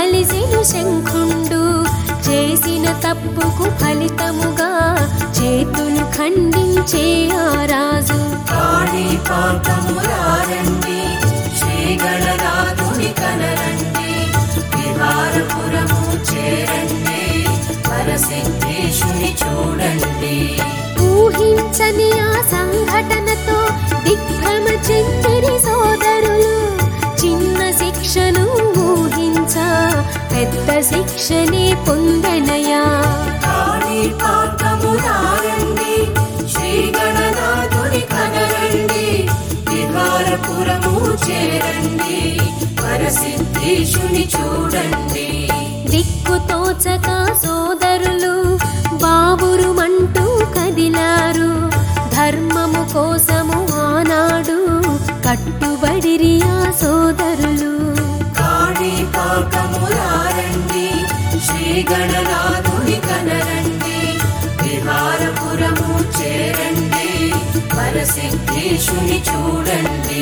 కలిసెను శంఖుండు చేసిన తప్పుకు ఫలితముగా చేతులు ఖండించే ఆ రాజు కాణిపాకమురారండి శ్రీ గణనాథుని కనరండి విహారపురము చేరండి పరసిద్ధేశుని చూడండి ఊహించని ఆ సంఘటనతో దిగ్భ్రమ చెందిరి సోదరులు చిన్న శిక్షను ఊహించ పెద్ద శిక్షనే పొందనయా కాణిపాకమురారండి శ్రీ గణనాథుని కనరండి విహారపురము చేరండి పరసిద్ధేశుని చూడండి దిక్కు తోచక సోదరులు బాబురుమంటూ కదిలారు ధర్మము కోసము ఆనాడు కట్టుబడిరి ఆ సోదరులు కాణిపాకమురారండి శ్రీ గణనాథుని కనరండి విహారపురము చేరండి పరసిద్ధేశుని చూడండి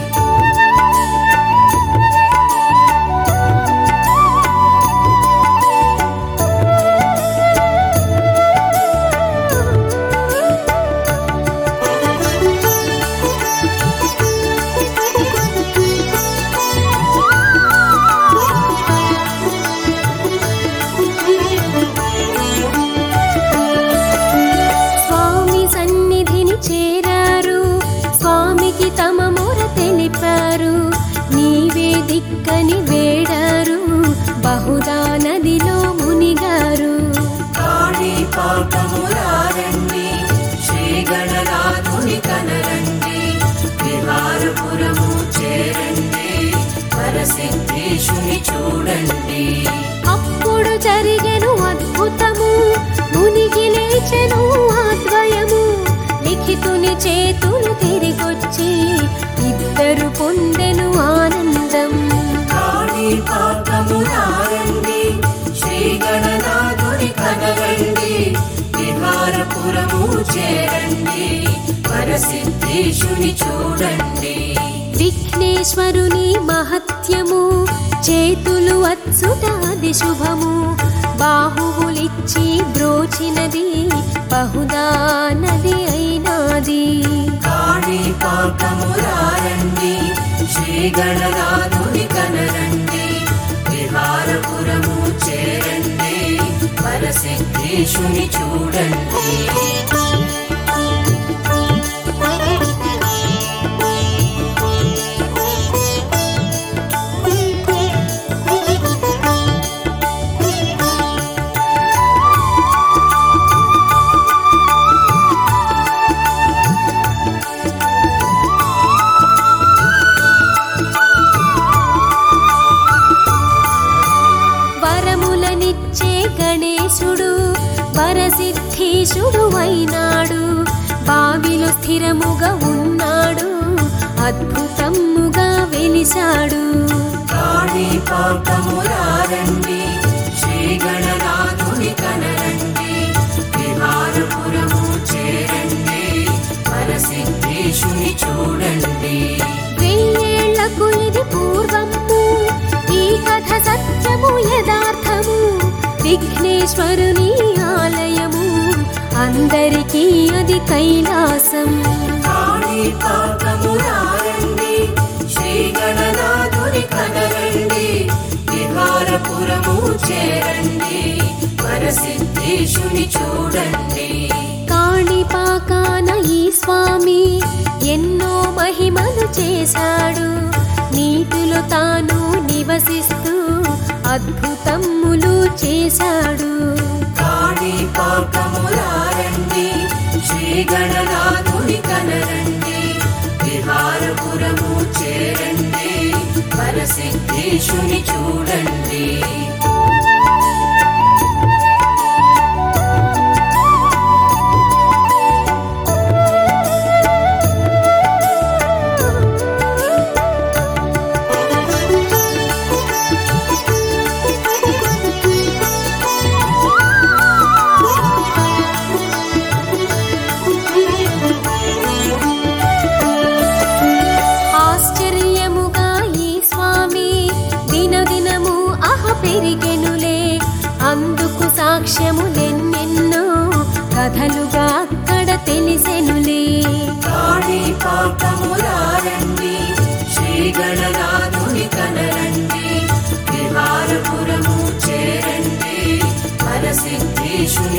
స్వామి సన్నిధిని చేరారు స్వామికి తమ మొర తెలిపారు నీవే దిక్కని వేడారు బహుదా నదిలో మునిగారు కాణిపాకమురారండి శ్రీ గణనాథుని కనరండి విహారపురము చేరండి పరసిద్ధేశుని చూడండి అప్పుడు జరిగెను అద్భుతము మునిగి లేచెను ఆద్వయము లిఖితుని చేతులు తిరిగొచ్చి ఇద్దరు పొందెను ఆనందం కాణిపాకమురారండి శ్రీ గణనాథుని కనరండి విహారపురము చేరండి పరసిద్ధేశుని చూడండి విఘ్నేశ్వరుని మహత్యము చేతులు అచ్చుట అది శుభము బాహువులిచ్చి బ్రోచినది బహుదా నది అయినాది కాణిపాకమురారండి శ్రీ గణనాథుని కనరండి విహారపురము చేరండి పరసిద్ధేశుని చూడండి వరములనిచ్చే గణేశుడు వరసిద్ధీశుడు అయినాడు బావిలో స్థిరముగా ఉన్నాడు అద్భుతముగా వెలిశాడు కాణిపాకమురారండి శ్రీ గణనాథుని కనరండి విహారపురము చేరండి పరసిద్ధేశుని చూడండి వెయ్యేళ్లకు ఇది పూర్వము ఈ కథ సత్యము యథార్థము విఘ్నేశ్వరుని ఆలయము అందరికీ అది కైలాసం కాణిపాకమురారండి శ్రీ గణనాథుని కనరండి విహారపురము చేరండి పరసిద్ధేశుని చూడండి కాణిపాకాన ఈ స్వామి ఎన్నో మహిమలు చేశాడు నీటిలో తాను నివసిస్తూ అద్భుతములు చేశాడు కాణిపాకమురారండి శ్రీ గణనాథుని కనరండి విహారపురము చేరండి పరసిద్ధేశుని చూడండి ఆశ్చర్యముగా ఈ స్వామి దినదినము అహ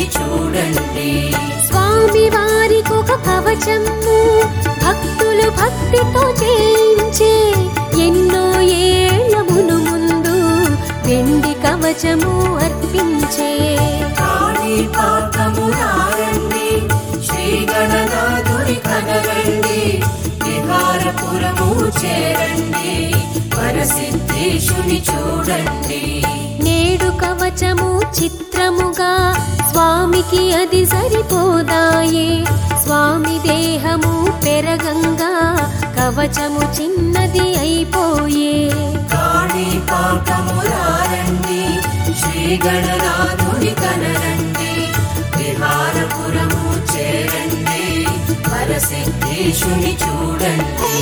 పరసిద్ధీశుని చూడండి స్వామి వారికొక కవచము భక్తులు భక్తితో చేయించే ఎన్నో ఏళ్ల మును ముందు వెండి కవచము అర్పించే కాణిపాకము రారండి శ్రీ గణనాథుని కనరండి విహారపురము చేరండి పరసిద్ధేశుని చూడండి నేడు కవచము చిత్రముగా స్వామికి అది సరిపోదాయే స్వామి దేహము పెరగంగా కవచము చిన్నది అయిపోయే కాణిపాకము రారండి శ్రీ గణనాథుని కనరండి విహారపురము చేరండి పరసిద్ధేశుని చూడండి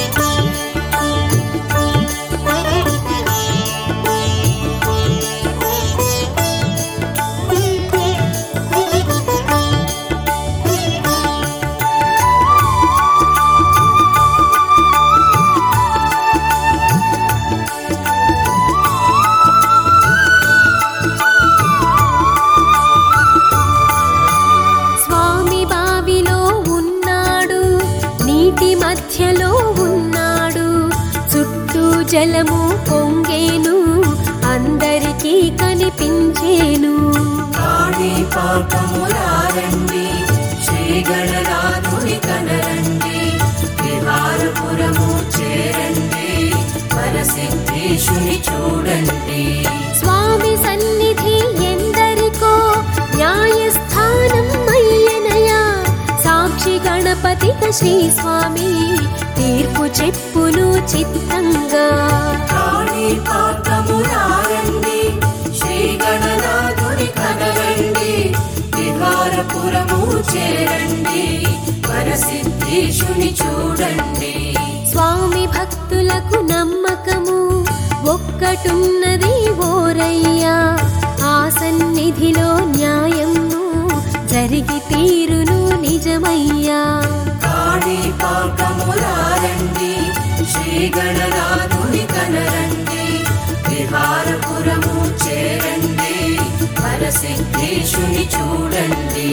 స్వామి బావిలో ఉన్నాడు నీటి మధ్యలో ఉన్నాడు చుట్టూ జలము పొంగేను అందరికీ కనిపించేను కాణిపాకము రారండి శ్రీ గణనాథుని కనరండి విహారపురము చేరండి పరసిద్ధేశుని చూడండి స్వామి సన్నిధి ఎందరికో న్యాయస్థానం అయ్యనయా సాక్షి గణపతిక శ్రీ స్వామి తీర్పు చెప్పును చిత్తంగా కాణిపాకము రారండి శ్రీ గణనాథుని కనరండి విహారపురము చేరండి పరసిద్ధేశుని చూడండి స్వామి భక్తులకు నమ్మకము ఒక్కటున్నది ఓరయ్యా ఆ సన్నిధిలో న్యాయము జరిగి తీరును నిజమయ్యా కాణిపాకము రారండి శ్రీ గణనాథుని కనరండి విహారపురము చేరండి పరసిద్ధేశుని చూడండి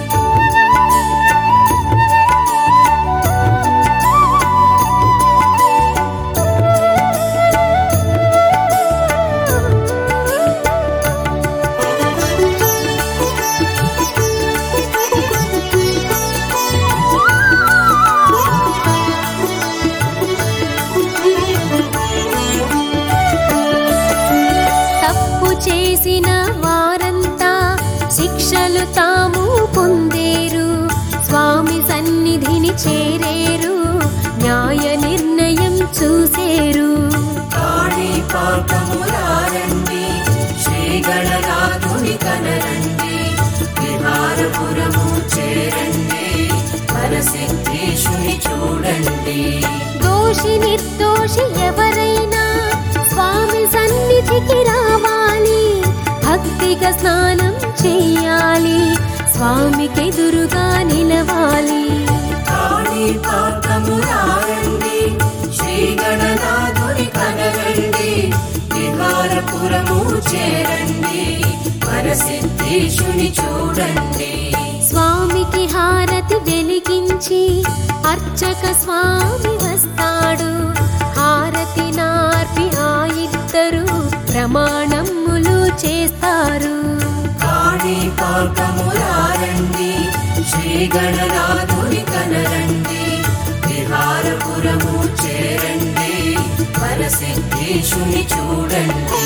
తప్పు చేసిన వారంతా శిక్షలు తాము పొందేరు స్వామి సన్నిధిని చేరేరు న్యాయ నిర్ణయం చూసేరు కాణిపాకము రారండి శ్రీ గణనాథుని కనరండి విహారపురము చేరండి పరసిద్ధేశుని చూడండి దోషి నిర్దోషి ఎవరైనా స్వామి సన్నిధికి రావాలి భక్తిగా స్నానం చెయ్యాలి స్వామికి ఎదురుగా నిలవాలి కాణిపాకము రారండి శ్రీ గణనాథుని కనరండి విహారపురము చేరండి పరసిద్ధేశుని చూడండి స్వామికి హారతి వెలిగించి అర్చక స్వామి వస్తాడు హారతి నార్పి ఆ ఇద్దరు ప్రమాణములు చేస్తారు కాణిపాకము రారండి శ్రీ గణనాథుని కనరండి విహారపురము చేరండి పరసిద్ధేశుని చూడండి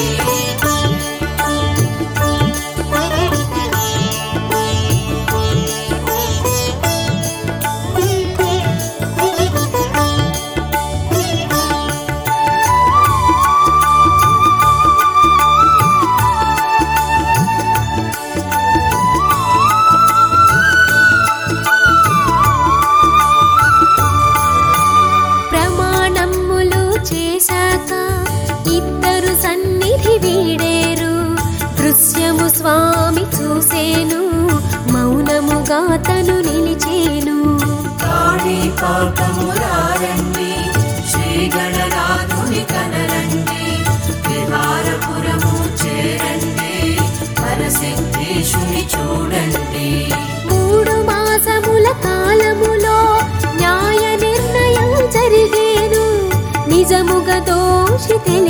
ప్రమాణములు చేశాక ఇద్దరు సన్నిధి వీడేరు దృశ్యము స్వామి చూసేను మౌనముగా తను నిలిచేను కాణిపాకము రారండి శ్రీ గణనాథుని కనరండి విహారపురము చేరండి పరసిద్ధేశుని చూడండి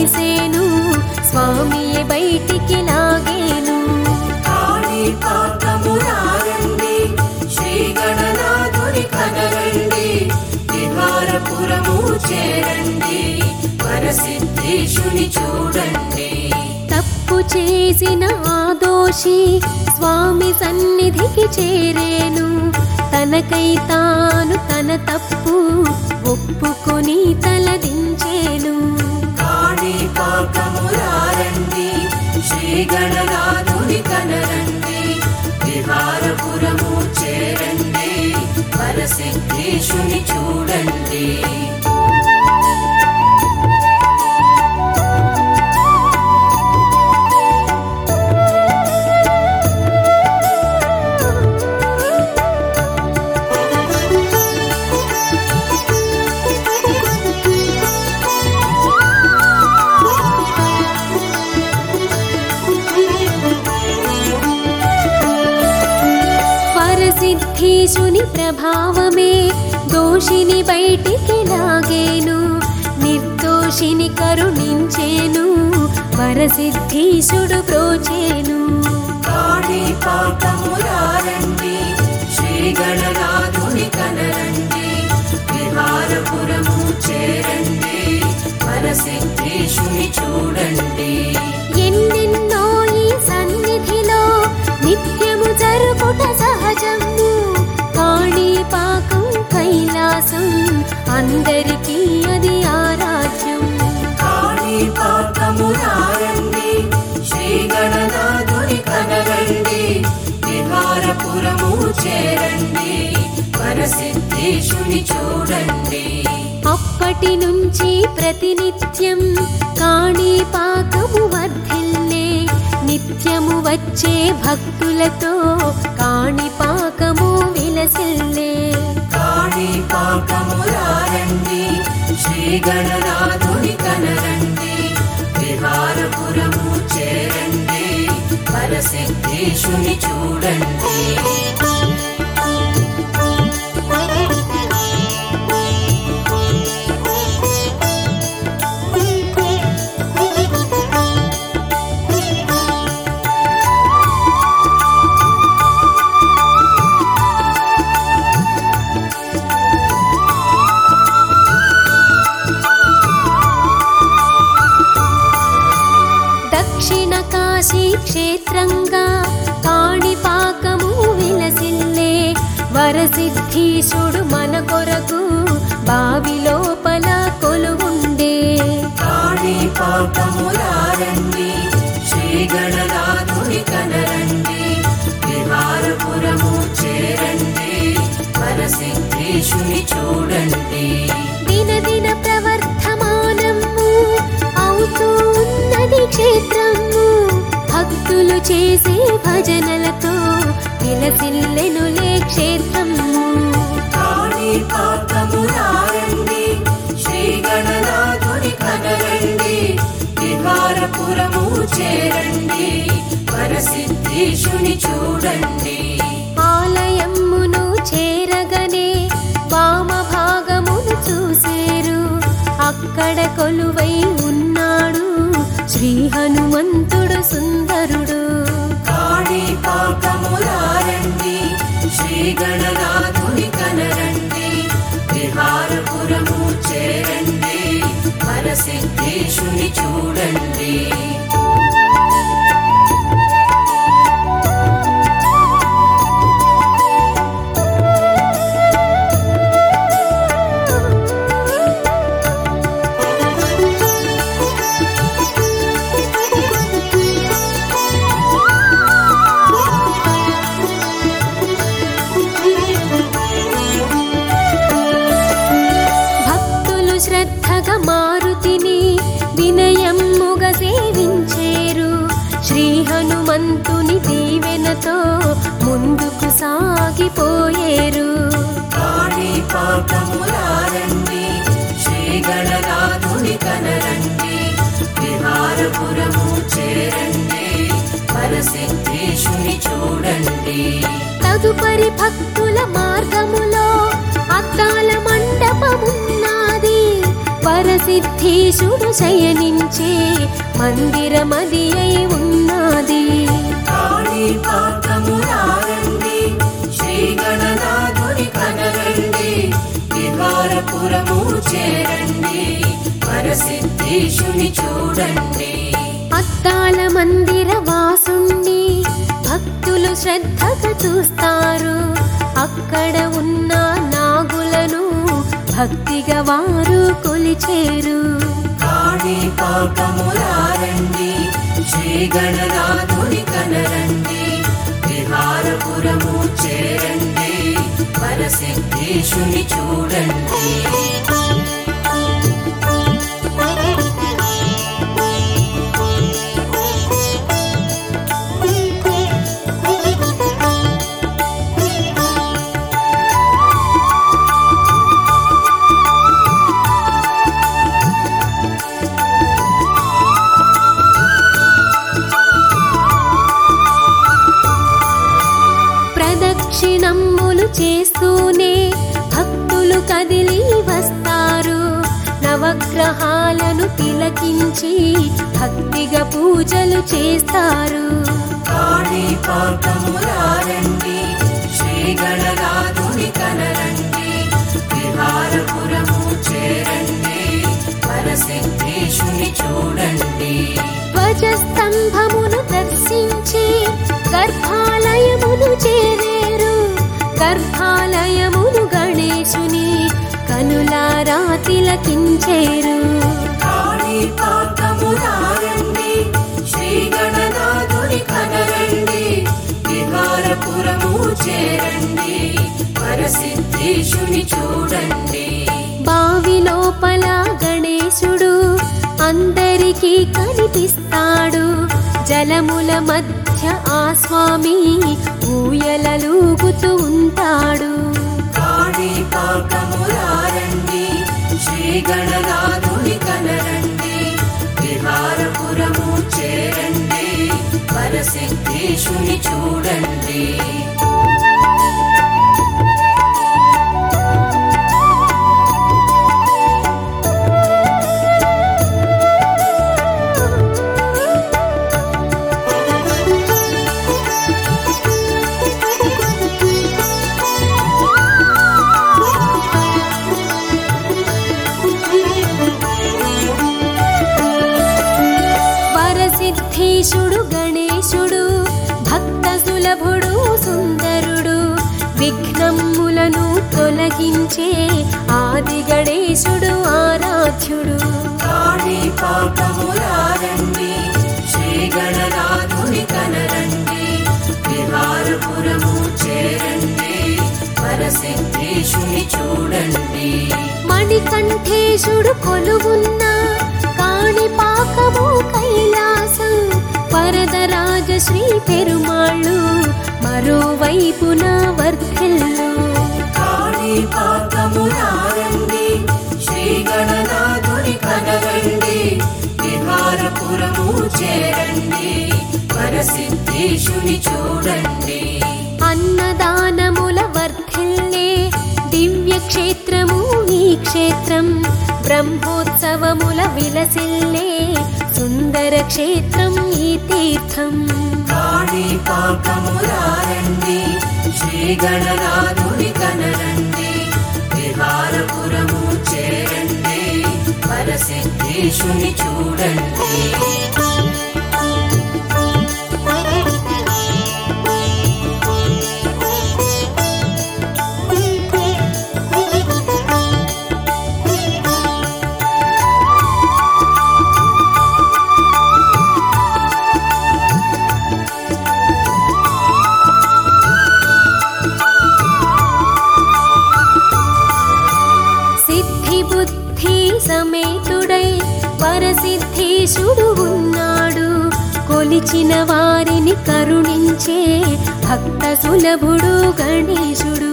తీసేను స్వామియే బయటికి లాగేను కాణిపాకమురారండి శ్రీ గణనాథుని కనరండి విహారపురము చేరండి వరసిద్ధేశుని చూడండి తప్పు చేసిన ఆ దోషి స్వామి సన్నిధికి చేరేను తనకై తాను తన తప్పు ఒప్పుకొని తలదించేను కాణిపాకమురారండి శ్రీ గణనాథుని కనరండి విహారపురము చేరండి వరసిద్ధేశుని చూడండి వరసిద్ధీశుని ప్రభావమే దోషిని బయటికి లాగేను నిర్దోషిని కరుణించేను వరసిద్ధీశుడు ప్రోచేను కాణిపాకమురారండి శ్రీ గణనాథుని కనరండి విహారపురము చేరండి వరసిద్ధేశుని చూడండి ఎన్నెన్నో ఈ సన్నిధిలో నిత్యము జరుపుట సహజము కాణిపాకం కైలాసం అందరికీ అది ఆరాధ్యం కాణిపాకమురారండి శ్రీ గణనాథుని కనరండి విహారపురము చేరండి వరసిద్ధేశుని చూడండి అప్పటి నుంచి ప్రతినిత్యం కాణిపాకము వర్ధిల్లే నిత్యము వచ్చే భక్తులతో కాణిపాకము విలసిల్లే కాణిపాకమురారండి శ్రీ గణనాథుని కనరండి విహారపురము చేరండి వరసిద్ధేశుని చూడండి దక్షిణ కాశీ క్షేత్రంగా కాణిపాకము విలసిల్లే వరసిద్ధీశుడు మన కొరకు బావి లోపల కొలువుండే కాణిపాకమురారండి శ్రీ గణనాథుని కనరండి విహారపురము చేరండి వరసిద్ధేశుని చూడండి దినదిన ప్రవర్ధమానము అవుతూ ఉన్నది క్షేత్రము భక్తులు చేసే భజనలతో విలసిల్లెనులే క్షేత్రము కాణిపాకమురారండి శ్రీ గణనాథుని కనరండి విహారపురము చేరండి వరసిద్ధేశుని చూడండి ఆలయమును చేరగనే వామ భాగమును చూసేరు అక్కడ కొలువై ఉన్నాడు శ్రీ హనుమంతుడు సుందరుడు కాణిపాకమురారండి శ్రీ గణనాథుని కనరండి విహారపురము చేరండి వరసిద్ధేశుని చూడండి భక్తులు శ్రద్ధగా మారుతిని వినయమ్ముగా సేవించేరు శ్రీ హనుమంతుని దీవెనతో ముందుకు సాగిపోయేరు కాణిపాకమురారండి శ్రీ గణనాథుని కనరండి విహారపురము చేరండి వరసిద్ధేశుని చూడండి తదుపరి భక్తుల మార్గములో అద్దాల మండపమున్నది వర వరసిద్ధీశుడు శయనించే మందిరమది అయి ఉన్నది కాణిపాకమురారండి శ్రీ గణనాథుని కనరండి విహారపురము చేరండి వరసిద్ధేశుని చూడండి అద్దాల మందిర వాసుణ్ణి భక్తులు శ్రద్ధగా చూస్తారు అక్కడ ఉన్న నాగులను భక్తిగా వారు కొలిచేరు కాణిపాకమురారండి శ్రీ గణనాథుని కనరండి విహారపురము చేరండి వరసిద్ధేశుని చూడండి ప్రదక్షిణమ్ములు చేస్తూనే భక్తులు కదిలి వస్తారు నవగ్రహాలను తిలకించి భక్తిగా పూజలు చేస్తారు కాణిపాకమురారండి శ్రీ గణనాథుని కనరండి విహారపురము చేరండి వరసిద్ధేశుని చూడండి ధ్వజస్తంభమును దర్శించి గర్భాలయమును చేరేరు గర్భాలయమును గణేశుని కనులారా తిలకించేరు కాణిపాకమురారండి శ్రీ గణనాథుని కనరండి విహారపురము చేరండి వరసిద్ధేశుని చూడండి బావి లోపల గణేశుడు అందరికీ కనిపిస్తాడు జలముల మధ్య ఆ స్వామి ఊయలలూగుతూ ఉంటాడు కాణిపాకమురారండి శ్రీ గణనాథుని కనరండి విహారపురము చేరండి వరసిద్ధేశుని చూడండి వరసిద్ధీశుడు గణేశుడు భక్త సులభుడు సుందరుడు విఘ్నములను తొలగించే ఆది గణేశుడు ఆరాధ్యుడు కాణిపాకమురారండి శ్రీ గణనాథుని కనరండి విహారపురము చేరండి వరసిద్ధేశుని చూడండి మణికంఠేశుడు కొలువున్న కాణిపాకము కైలాసం వరదరాజ శ్రీ పెరుమాళ్ళు మరోవైపున వర్ధిల్లు కాణిపాకమురారండి శ్రీ గణనాథుని కనరండి విహారపురము చేరండి వరసిద్ధేశుని చూడండి అన్నదానముల వర్ధిల్లే దివ్య క్షేత్రము ఈ క్షేత్రం బ్రహ్మోత్సవముల విలసిల్లే సుందర క్షేత్రం ఈ తీర్థం కాణిపాకమురారండి శ్రీ గణనాథుని కనరండి విహారపురము చేరండి వరసిద్ధేశుని చూడండి సిద్ధి బుద్ధి సమేతుడై వరసిద్ధీశుడు ఉన్నాడు కొలిచిన వారిని కరుణించే భక్త సులభుడు గణేశుడు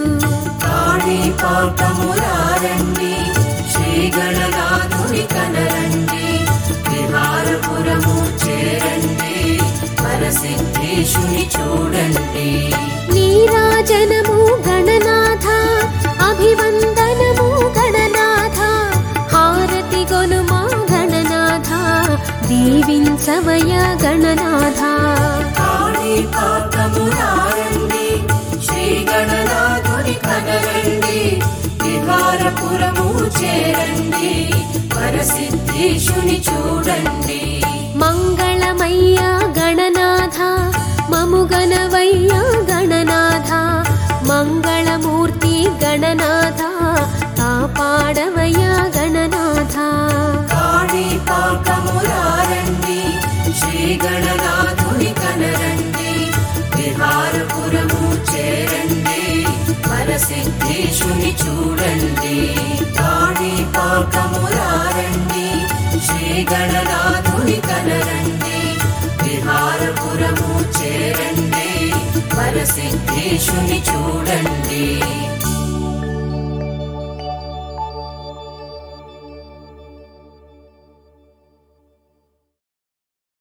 కాణిపాకమురారండి శ్రీ గణనాథుని కనరండి విహారపురము చేరండి వరసిద్ధేశుని చూడండి నీరాజనము గణనాథ అభివందనము గణనాథ హారతి గొను దీవించవయ గణనాథ కాణిపాకమురారండి శ్రీ గణనాథుని కనరండి విహారపురము చేరండి వరసిద్ధేశుని చూడండి మంగళమయ్య గణనాథ మముగనవయ్య గణనాథ మంగళమూర్తి గణనాథ కాపాడవయ్య గణనాథ కాణిపాకమురారండి శ్రీ గణనాథుని కనరండి విహారపురము చేరండి వరసిద్ధేశుని చూడండి కాణిపాకమురారండి శ్రీ గణనాథుని కనరండి విహారపురము చేరండి వరసిద్ధేశుని చూడండి